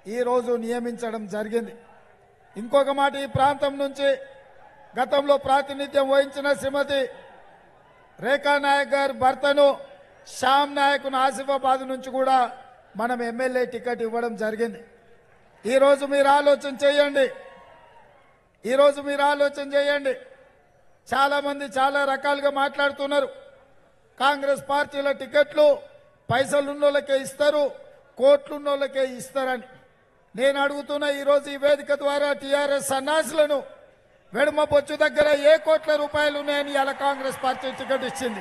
ఈరోజు నియమించడం జరిగింది ఇంకొక మాట ఈ ప్రాంతం నుంచి గతంలో ప్రాతినిధ్యం వహించిన శ్రీమతి రేఖా నాయక్ గారి భర్తను శ్యామ్ నాయక్ను ఆసిఫాబాద్ నుంచి కూడా మనం ఎమ్మెల్యే టికెట్ ఇవ్వడం జరిగింది ఈరోజు మీరు ఆలోచన చేయండి ఈరోజు మీరు ఆలోచన చేయండి చాలా మంది చాలా రకాలుగా మాట్లాడుతున్నారు కాంగ్రెస్ పార్టీల టికెట్లు పైసలున్నోళ్ళకే ఇస్తారు కోట్లున్నోళ్ళకే ఇస్తారని నేను అడుగుతున్న ఈరోజు ఈ వేదిక ద్వారా టీఆర్ఎస్ సన్నాసులను వెడుమ బొచ్చు దగ్గర ఏ కోట్ల రూపాయలు ఉన్నాయని ఇవాళ కాంగ్రెస్ పార్టీ టికెట్ ఇచ్చింది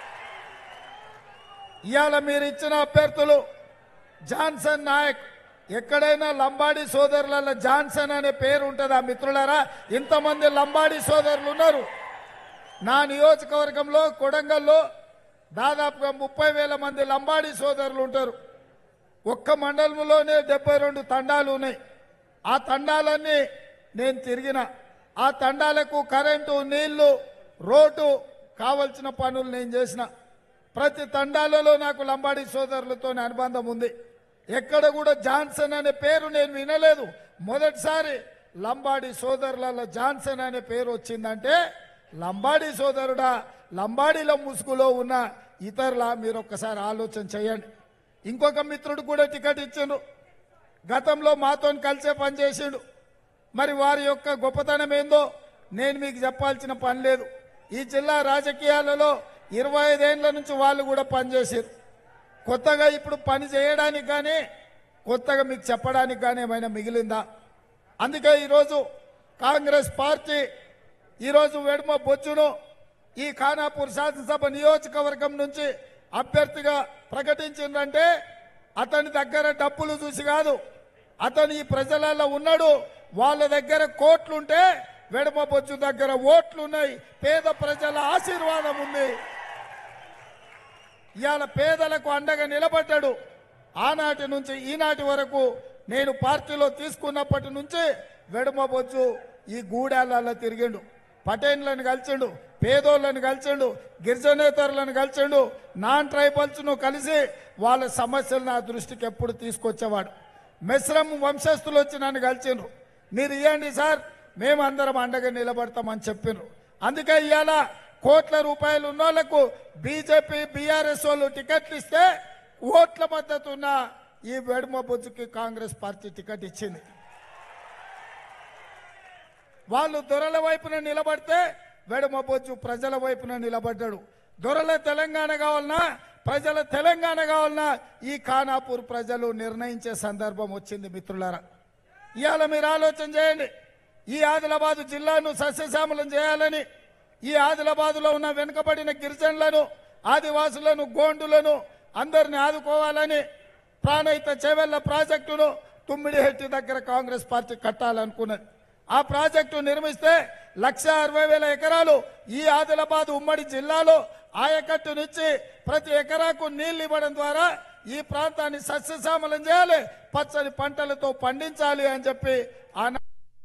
ఇవాళ మీరు ఇచ్చిన అభ్యర్థులు జాన్సన్ నాయక్ ఎక్కడైనా లంబాడి సోదరుల జాన్సన్ అనే పేరు ఉంటుందా మిత్రులారా ఇంతమంది లంబాడి సోదరులు ఉన్నారు నా నియోజకవర్గంలో కొడంగల్లో దాదాపుగా ముప్పై వేల మంది లంబాడి సోదరులు ఉంటారు ఒక్క మండలంలోనే డెబ్బై రెండు తండాలు ఉన్నాయి ఆ తండాలన్నీ నేను తిరిగిన ఆ తండాలకు కరెంటు నీళ్లు రోడ్డు కావలసిన పనులు నేను చేసిన ప్రతి తండాలలో నాకు లంబాడి సోదరులతో అనుబంధం ఉంది ఎక్కడ కూడా జాన్సన్ అనే పేరు నేను వినలేదు మొదటిసారి లంబాడి సోదరులలో జాన్సన్ అనే పేరు వచ్చిందంటే లంబాడి సోదరుడా లంబాడీల ముసుగులో ఉన్న ఇతరుల మీరు ఒక్కసారి ఆలోచన చేయండి ఇంకొక మిత్రుడు కూడా టికెట్ ఇచ్చిండు గతంలో మాతో కలిసే పనిచేసిండు మరి వారి యొక్క గొప్పతనం ఏందో నేను మీకు చెప్పాల్సిన పని లేదు ఈ జిల్లా రాజకీయాలలో ఇరవై ఐదేళ్ల నుంచి వాళ్ళు కూడా పనిచేసారు కొత్తగా ఇప్పుడు పని చేయడానికి కానీ కొత్తగా మీకు చెప్పడానికి కానీ ఏమైనా మిగిలిందా అందుకే ఈరోజు కాంగ్రెస్ పార్టీ ఈరోజు వెడుమ బొచ్చును ఈ ఖానాపూర్ శాసనసభ నియోజకవర్గం నుంచి అభ్యర్థిగా ప్రకటించిందంటే అతని దగ్గర డబ్బులు చూసి కాదు అతను ఈ ప్రజలలో ఉన్నాడు వాళ్ళ దగ్గర కోట్లుంటే వెడమ బొచ్చు దగ్గర ఓట్లున్నాయి పేద ప్రజల ఆశీర్వాదం ఉంది ఇవాళ పేదలకు అండగా నిలబడ్డాడు ఆనాటి నుంచి ఈనాటి వరకు నేను పార్టీలో తీసుకున్నప్పటి నుంచి వెడమ బొజ్జు ఈ గూడాలలో తిరిగిండు పటేన్లను కలిసిండు పేదోళ్ళని కలిసిండు గిరిజనేతరులను కలిసిండు నాన్ ట్రైబల్స్ను కలిసి వాళ్ళ సమస్యలు నా దృష్టికి ఎప్పుడు తీసుకొచ్చేవాడు మిశ్రమ్ వంశస్థులు వచ్చి నన్ను కలిసిండ్రు మీరు ఇవ్వండి సార్ మేమందరం అండగా నిలబడతామని చెప్పిండ్రు అందుకే ఇవాళ కోట్ల రూపాయలు ఉన్న వాళ్ళకు బీజేపీ బీఆర్ఎస్ వాళ్ళు టికెట్లు ఇస్తే ఓట్ల మద్దతు ఉన్న ఈ వెడుమ బొజ్జుకి కాంగ్రెస్ పార్టీ టికెట్ ఇచ్చింది వాళ్ళు దొరల వైపున నిలబడితే వెడమ బొజ్జు ప్రజల వైపున నిలబడ్డాడు దొరల తెలంగాణ కావాలన్నా ప్రజల తెలంగాణ కావాలన్నా ఈ ఖానాపూర్ ప్రజలు నిర్ణయించే సందర్భం వచ్చింది మిత్రులారా ఇవాళ మీరు ఆలోచన చేయండి ఈ ఆదిలాబాద్ జిల్లాను సస్యశ్యామలం చేయాలని ఈ ఆదిలాబాద్లో ఉన్న వెనుకబడిన గిరిజనులను ఆదివాసులను గోండులను అందరిని ఆదుకోవాలని ప్రాణహిత చేవెళ్ల ప్రాజెక్టును తుమ్మిడిహెట్టి దగ్గర కాంగ్రెస్ పార్టీ కట్టాలనుకున్నది ఆ ప్రాజెక్టు నిర్మిస్తే లక్ష అరవై వేల ఎకరాలు ఈ ఆదిలాబాద్ ఉమ్మడి జిల్లాలో ఆయకట్టునిచ్చి ప్రతి ఎకరాకు నీళ్లు ఇవ్వడం ద్వారా ఈ ప్రాంతాన్ని సస్యశ్యామలం చేయాలి పచ్చని పంటలతో పండించాలి అని చెప్పి ఆనా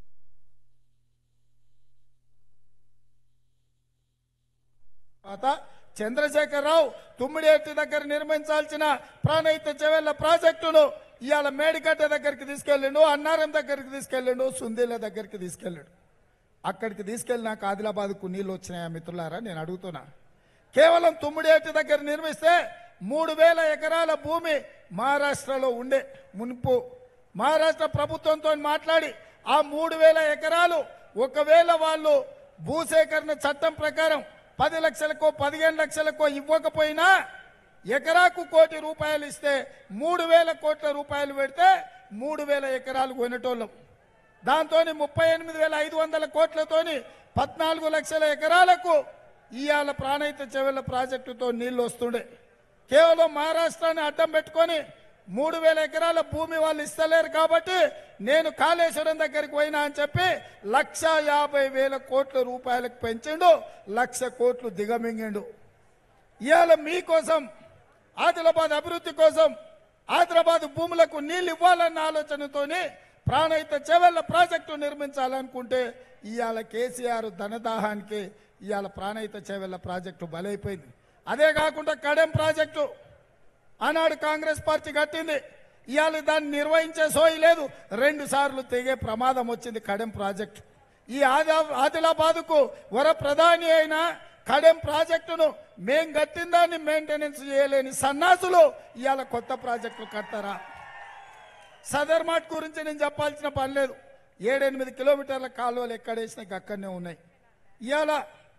తర్వాత చంద్రశేఖరరావు తుమ్మిడిఎట్టి దగ్గర నిర్మించాల్సిన ప్రాణహిత చెవెళ్ల ప్రాజెక్టును ఇవాళ మేడిగడ్డ దగ్గరికి తీసుకెళ్ళిండు అన్నారం దగ్గరికి తీసుకెళ్ళిండు సుందీల దగ్గరికి తీసుకెళ్ళాడు అక్కడికి తీసుకెళ్ళి నాకు ఆదిలాబాద్కు నీళ్ళు వచ్చినాయా మిత్రులారా నేను అడుగుతున్నా కేవలం తుమ్మిడిఎట్టి దగ్గర నిర్మిస్తే మూడు వేల ఎకరాల భూమి మహారాష్ట్రలో ఉండే మునుపు మహారాష్ట్ర ప్రభుత్వంతో మాట్లాడి ఆ మూడు వేల ఎకరాలు ఒకవేళ వాళ్ళు భూసేకరణ చట్టం ప్రకారం పది లక్షలకో పదిహేను లక్షలకో ఇవ్వకపోయినా ఎకరాకు కోటి రూపాయలు ఇస్తే మూడు వేల కోట్ల రూపాయలు పెడితే మూడు వేల ఎకరాలు కొనేటోళ్ళం దాంతో ముప్పై ఎనిమిది వేల ఐదు వందల కోట్లతోని పద్నాలుగు లక్షల ఎకరాలకు ఇవాళ ప్రాణహిత చెవెళ్ల ప్రాజెక్టుతో నీళ్లు వస్తుండే కేవలం మహారాష్ట్రాన్ని అడ్డం పెట్టుకొని మూడు వేల ఎకరాల భూమి వాళ్ళు ఇస్తలేరు కాబట్టి నేను కాళేశ్వరం దగ్గరికి పోయినా అని చెప్పి లక్ష యాభై వేల కోట్ల రూపాయలకు పెంచిండు లక్ష కోట్లు దిగమింగిండు ఇవాళ మీకోసం ఆదిలాబాద్ అభివృద్ధి కోసం ఆదిలాబాద్ భూములకు నీళ్లు ఇవ్వాలన్న ఆలోచనతోనే ప్రాణహిత చెవెళ్ల ప్రాజెక్టు నిర్మించాలనుకుంటే ఇవాళ కేసీఆర్ ధనదాహానికి ఇవాళ ప్రాణహిత చెవెళ్ల ప్రాజెక్టు బలైపోయింది అదే కాకుండా కడెం ప్రాజెక్టు ఆనాడు కాంగ్రెస్ పార్టీ కట్టింది ఇవాళ దాన్ని నిర్వహించే సోయి లేదు రెండు సార్లు తెగే ప్రమాదం వచ్చింది కడెం ప్రాజెక్టు ఈ ఆదా ఆదిలాబాద్కు వర ప్రధాని అయిన కడెం ప్రాజెక్టును మేం కట్టిన దాన్ని మెయింటెనెన్స్ చేయలేని సన్నాసులు ఇవాళ కొత్త ప్రాజెక్టులు కడతారా సదర్ మార్ట్ గురించి నేను చెప్పాల్సిన పని లేదు ఏడెనిమిది కిలోమీటర్ల కాలువలు ఎక్కడేసినా అక్కడనే ఉన్నాయి ఇవాళ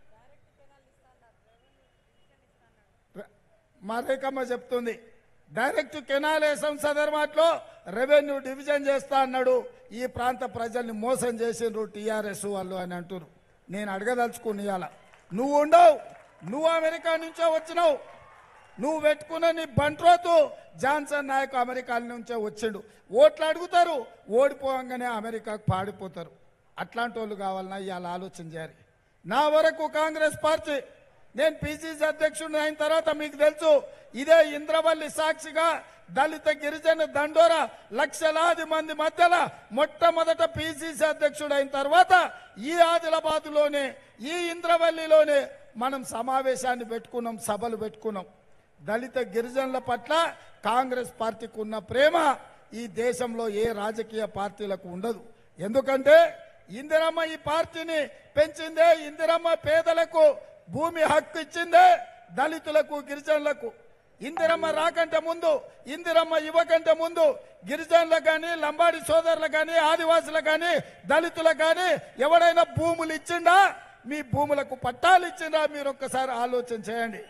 మా రేఖమ్మ చెప్తుంది డైరెక్ట్ కెనాల్ వేసాం సదర్ మార్ట్లో రెవెన్యూ డివిజన్ చేస్తా అన్నాడు ఈ ప్రాంత ప్రజల్ని మోసం చేసిండ్రు టీఆర్ఎస్ వాళ్ళు అని అంటున్నారు నేను అడగదలుచుకుని ఇవాళ నువ్వు ఉండవు నువ్వు అమెరికా నుంచో వచ్చినావు నువ్వు పెట్టుకున్న నీ బంట్రోతు జాన్సన్ నాయక్ అమెరికా నుంచే వచ్చిండు ఓట్లు అడుగుతారు ఓడిపోగానే అమెరికాకు పాడిపోతారు అట్లాంటి వాళ్ళు కావాలన్నా ఇవాళ ఆలోచన చేయాలి నా వరకు కాంగ్రెస్ పార్టీ నేను పిసిసి అధ్యక్షుడిని అయిన తర్వాత మీకు తెలుసు ఇదే ఇంద్రవల్లి సాక్షిగా దళిత గిరిజన దండోరా లక్షలాది మంది మధ్యలో మొట్టమొదట పిసిసి అధ్యక్షుడు అయిన తర్వాత ఈ ఆదిలాబాద్లోనే ఈ ఇంద్రవల్లిలోనే మనం సమావేశాన్ని పెట్టుకున్నాం సభలు పెట్టుకున్నాం దళిత గిరిజనుల పట్ల కాంగ్రెస్ పార్టీకి ఉన్న ప్రేమ ఈ దేశంలో ఏ రాజకీయ పార్టీలకు ఉండదు ఎందుకంటే ఇందిరమ్మ ఈ పార్టీని పెంచిందే ఇందిరమ్మ పేదలకు భూమి హక్కు ఇచ్చిందే దళితులకు గిరిజనులకు ఇందిరమ్మ రాకంటే ముందు ఇందిరమ్మ ఇవ్వకంటే ముందు గిరిజనులకు కానీ లంబాడి సోదరులకు కానీ ఆదివాసులకు కానీ దళితులకు కానీ ఎవడైనా భూములు ఇచ్చిండా మీ భూములకు పట్టాలు ఇచ్చిండా మీరు ఒక్కసారి ఆలోచన చేయండి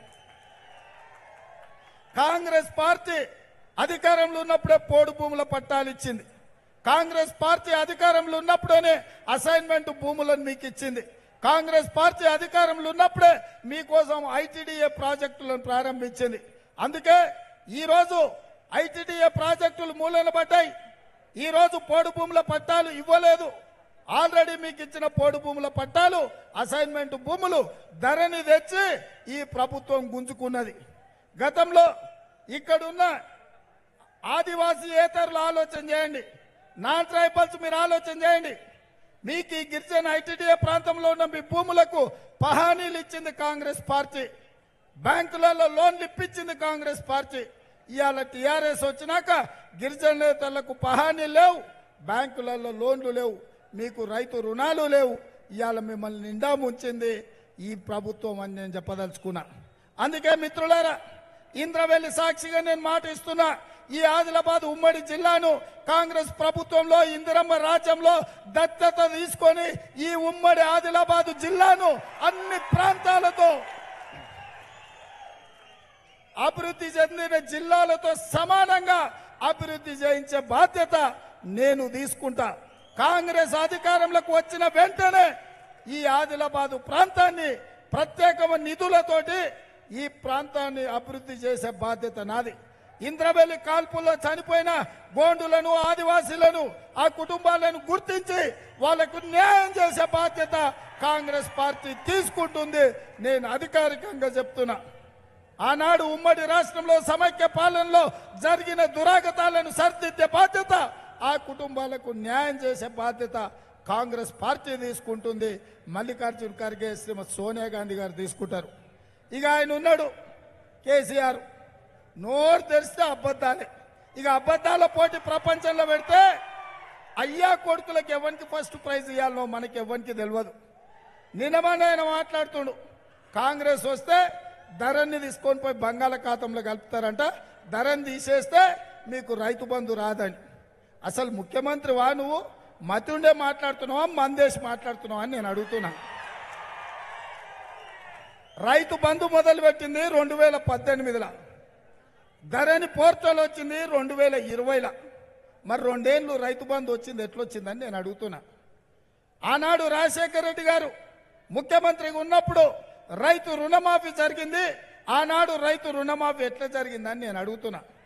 కాంగ్రెస్ పార్టీ అధికారంలో ఉన్నప్పుడే పోడు భూముల పట్టాలు ఇచ్చింది కాంగ్రెస్ పార్టీ అధికారంలో ఉన్నప్పుడే అసైన్మెంట్ భూములను మీకు ఇచ్చింది కాంగ్రెస్ పార్టీ అధికారంలో ఉన్నప్పుడే మీకోసం ఐటీడీఏ ప్రాజెక్టులను ప్రారంభించింది అందుకే ఈరోజు ఐటీడీఏ ప్రాజెక్టులు మూలన పడ్డాయి ఈరోజు పోడు భూముల పట్టాలు ఇవ్వలేదు ఆల్రెడీ మీకు ఇచ్చిన పోడు భూముల పట్టాలు అసైన్మెంట్ భూములు ధరని తెచ్చి ఈ ప్రభుత్వం గుంజుకున్నది గతంలో ఇక్కడున్న ఆదివాసీ ఏతరులు ఆలోచన చేయండి నాన్ ట్రైబల్స్ మీరు ఆలోచన చేయండి మీకు ఈ గిరిజన ఐటీడీఏ ప్రాంతంలో ఉన్న మీ భూములకు పహానీలు ఇచ్చింది కాంగ్రెస్ పార్టీ బ్యాంకులలో లోన్లు ఇప్పించింది కాంగ్రెస్ పార్టీ ఇవాళ టీఆర్ఎస్ వచ్చినాక గిరిజనేతలకు పహానీ లేవు బ్యాంకులలో లోన్లు లేవు మీకు రైతు రుణాలు లేవు ఇవాళ మిమ్మల్ని నిండా ముంచింది ఈ ప్రభుత్వం అని నేను చెప్పదలుచుకున్నా అందుకే మిత్రులారా ఇంద్రవెల్లి సాక్షిగా నేను మాట ఇస్తున్నా ఈ ఆదిలాబాద్ ఉమ్మడి జిల్లాను కాంగ్రెస్ ప్రభుత్వంలో ఇందిరమ్మ రాజ్యంలో దత్తత తీసుకొని ఈ ఉమ్మడి ఆదిలాబాద్ జిల్లాను అన్ని ప్రాంతాలతో అభివృద్ధి చెందిన జిల్లాలతో సమానంగా అభివృద్ధి చేయించే బాధ్యత నేను తీసుకుంటా కాంగ్రెస్ అధికారంలోకి వచ్చిన వెంటనే ఈ ఆదిలాబాదు ప్రాంతాన్ని ప్రత్యేకమైన నిధులతోటి ఈ ప్రాంతాన్ని అభివృద్ధి చేసే బాధ్యత నాది ఇంద్రవెల్లి కాల్పుల్లో చనిపోయిన గోండులను ఆదివాసీలను ఆ కుటుంబాలను గుర్తించి వాళ్లకు న్యాయం చేసే బాధ్యత కాంగ్రెస్ పార్టీ తీసుకుంటుంది నేను అధికారికంగా చెప్తున్నా ఆనాడు ఉమ్మడి రాష్ట్రంలో సమైక్య పాలనలో జరిగిన దురాగతాలను సరిదిద్దే బాధ్యత ఆ కుటుంబాలకు న్యాయం చేసే బాధ్యత కాంగ్రెస్ పార్టీ తీసుకుంటుంది మల్లికార్జున ఖర్గే శ్రీమతి సోనియా గాంధీ గారు తీసుకుంటారు ఇక ఆయన ఉన్నాడు కేసీఆర్ నోరు తెరిస్తే అబద్ధాలే ఇక అబద్ధాల పోటీ ప్రపంచంలో పెడితే అయ్యా కొడుకులకు ఎవరికి ఫస్ట్ ప్రైజ్ ఇవ్వాలనో మనకి ఎవరికి తెలియదు నిన్నమని ఆయన మాట్లాడుతుండు కాంగ్రెస్ వస్తే ధరని తీసుకొని పోయి బంగాళాఖాతంలో కలుపుతారంట ధరని తీసేస్తే మీకు రైతు బంధు రాదని అసలు ముఖ్యమంత్రి వా నువ్వు మతుండే మాట్లాడుతున్నావా మందేసి మాట్లాడుతున్నావా అని నేను అడుగుతున్నా రైతు బంధు మొదలు పెట్టింది రెండు వేల పద్దెనిమిదిలో ధరని పోర్టల్ వచ్చింది రెండు వేల ఇరవైలో మరి రెండేళ్ళు రైతు బంధు వచ్చింది ఎట్లొచ్చిందని నేను అడుగుతున్నా ఆనాడు రాజశేఖర రెడ్డి గారు ముఖ్యమంత్రిగా ఉన్నప్పుడు రైతు రుణమాఫీ జరిగింది ఆనాడు రైతు రుణమాఫీ ఎట్లా జరిగిందని నేను అడుగుతున్నా